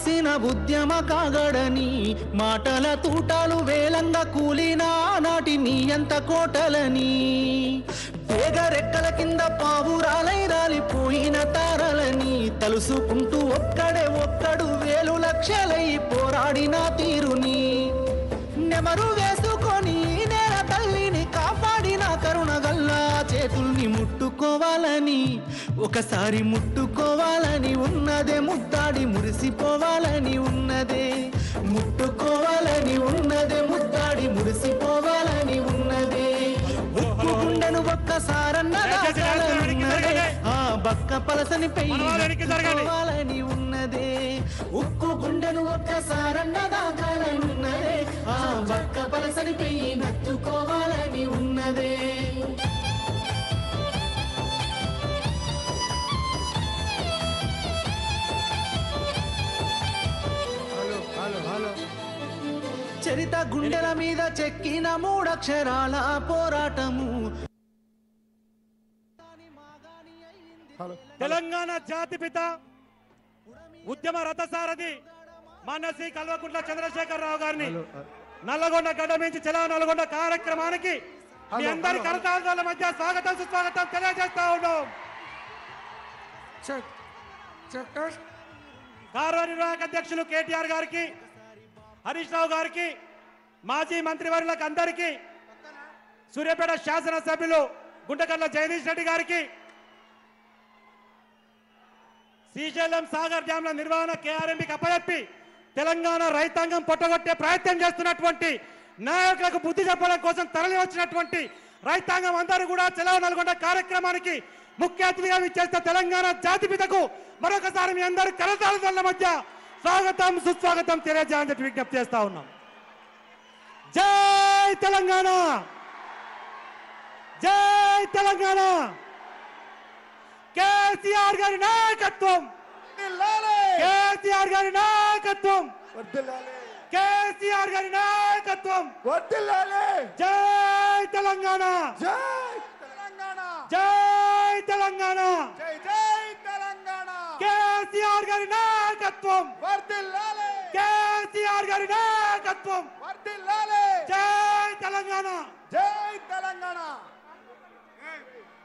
రాసిన ఉద్యమ కాగడని మాటల తూటాలు వేలంగా కూలినా నాటి నీ ఎంత కోటలని పేగరెక్కల కింద పావురాలై రాలిపోయిన తారలని తలుసుకుంటూ ఒక్కడే ఒక్కడు వేలు లక్షలై పోరాడిన తీరుని నెమరు వేసుకొని నేల తల్లిని కాపాడిన కరుణ గల్లా చేతుల్ని ముట్టుకోవాలని ఒకసారి ముట్టుకోవాలని ఉన్నదే ముద్దాడి మురిసిపోవాలని ఉన్నదే ముట్టుకోవాలని ఉన్నదే ముద్దాడి మురిసిపోవాలని ఉన్నదే ఉప్పు గుండెను ఒక్కసారన్న దయచేసి రాష్ట్రం వెనక్కి ఉన్నదే జరగండి. ఆ బక్క పలసని మన వాళ్ళు వెనక్కి జరగండి. పెయ్యాలని ఉన్నదే ఉక్కు గుండెను ఒక్కసారన్న దాకాలని ఉన్నదే ఆ బక్క పలసని పెయ్యి నత్తుకోవాలని ఉన్నదే చరిత గుండెల మీద చెక్కిన మూడక్షరాల పోరాటము తెలంగాణ జాతిపిత ఉద్యమ రథసారథి మానసి కల్వకుంట్ల చంద్రశేఖరరావు గారిని నల్లగొండ గడ్డ నుంచి చెలా నల్గొండ కార్యక్రమానికి మీ అందరి కరతాళాల మధ్య స్వాగతం సుస్వాగతం తెలియజేస్తా ఉన్నాం చెక్ చెక్ కార్యనిర్వాహక అధ్యక్షులు కేటీఆర్ గారికి హరీష్ రావు గారికి మాజీ మంత్రివర్యులకు అందరికీ సూర్యాపేట శాసనసభ్యులు గుంటకర్ల జగదీష్ రెడ్డి గారికి శ్రీశైలం సాగర్ డ్యాంల నిర్వహణ కేఆర్ఎంకి అప్పచెప్పి తెలంగాణ రైతాంగం పొట్టగొట్టే ప్రయత్నం చేస్తున్నటువంటి నాయకులకు బుద్ధి చెప్పడం కోసం తరలి వచ్చినటువంటి రైతాంగం అందరూ కూడా చెలవు నల్గొండ కార్యక్రమానికి ముఖ్య అతిథిగా విచ్చేస్తే తెలంగాణ జాతిపితకు మరొకసారి మీ అందరు కరతాళ మధ్య స్వాగతం సుస్వాగతం తెలియజేయాలని చెప్పి విజ్ఞప్తి చేస్తా ఉన్నాం జై తెలంగాణ జై తెలంగాణ కేసీఆర్ గారి నాయకత్వం కేసీఆర్ గారి నాయకత్వం కేసీఆర్ గారి నాయకత్వం జై తెలంగాణ జై తెలంగాణ కేసీఆర్ గారి నాయకత్వం కేసీఆర్ గారి నాయకత్వం జై తెలంగాణ జై తెలంగాణ